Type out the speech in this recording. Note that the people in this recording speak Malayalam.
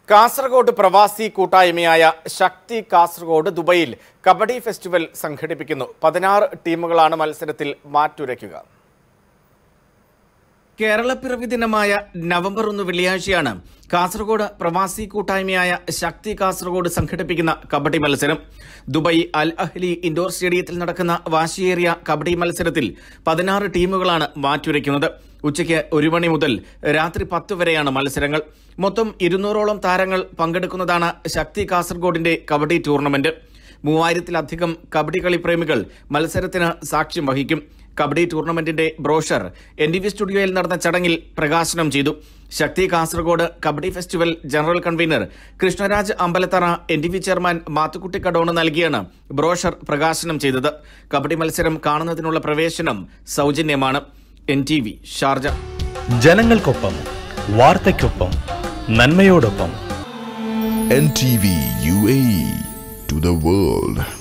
കാസർഗോഡ് പ്രവാസി കൂട്ടായ്മയായ ശക്തി കാസർഗോഡ് ദുബൈയിൽ കബഡി ഫെസ്റ്റിവൽ സംഘടിപ്പിക്കുന്നു പതിനാറ് ടീമുകളാണ് മത്സരത്തിൽ മാറ്റുരയ്ക്കുക കേരളപ്പിറവി ദിനമായ നവംബർ ഒന്ന് വെള്ളിയാഴ്ചയാണ് കാസർഗോഡ് പ്രവാസി കൂട്ടായ്മയായ ശക്തി കാസർഗോഡ് സംഘടിപ്പിക്കുന്ന കബഡി മത്സരം ദുബൈ അൽ അഹ്ലി ഇൻഡോർ സ്റ്റേഡിയത്തിൽ നടക്കുന്ന വാശിയേറിയ കബഡി മത്സരത്തിൽ പതിനാറ് ടീമുകളാണ് മാറ്റുരയ്ക്കുന്നത് ഉച്ചയ്ക്ക് ഒരു മണി മുതൽ രാത്രി പത്ത് വരെയാണ് മത്സരങ്ങൾ മൊത്തം ഇരുന്നൂറോളം താരങ്ങൾ പങ്കെടുക്കുന്നതാണ് ശക്തി കാസർഗോഡിന്റെ കബഡി ടൂർണമെന്റ് മൂവായിരത്തിലധികം കബഡി കളിപ്രേമികൾ മത്സരത്തിന് സാക്ഷ്യം വഹിക്കും കബഡി ടൂർണമെന്റിന്റെ ബ്രോഷർ എൻ ടി വി സ്റ്റുഡിയോയിൽ നടന്ന ചടങ്ങിൽ പ്രകാശനം ചെയ്തു Shakti Kasaragod kabaddi festival general convener Krishnaraj Ambalathara N T V chairman Mathukutty കടോണ് നൽകിയാണ് ബ്രോഷർ പ്രകാശനം ചെയ്തത് കബഡി മത്സരം കാണുന്നതിനുള്ള പ്രവേശനം സൗജന്യമാണ് എൻ ടി വി ഷാർജ ജനങ്ങൾക്കൊപ്പം വാർത്തയ്ക്കൊപ്പം നന്മയോടൊപ്പം NTV UAE to the world.